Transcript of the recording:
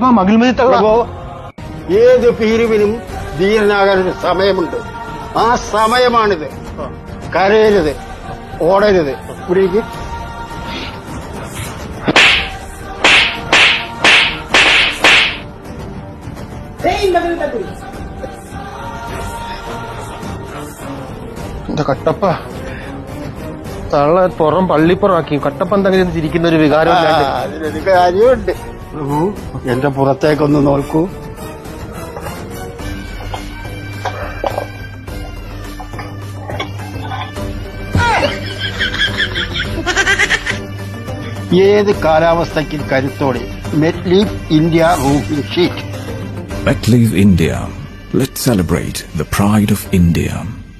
കട്ടപ്പ മകിൽമതി തകള പ്രഭോ ഏത് പീരുവിനും ധീരനാകാൻ ഒരു സമയമുണ്ട് ആ സമയമാണിത് കരയരുത് ഓടരുത് ഇവിടെ ഇരിക്ക്. എന്റെ കട്ടപ്പ തള്ള പുറം പള്ളിപ്പുറമാക്കി കട്ടപ്പ എന്തെങ്കിലും ചിരിക്കുന്ന ഒരു വികാരം ആ, ഇല്ലാണ്ട്. അതിനൊരു കാര്യമുണ്ട് പ്രഭു എന്റെ പുറത്തേക്കൊന്ന് നോക്കൂ ഏത് കാലാവസ്ഥയ്ക്കും കരുത്തോടെ Metleaf India roofing sheet Let's leave India. Let's celebrate the pride of India.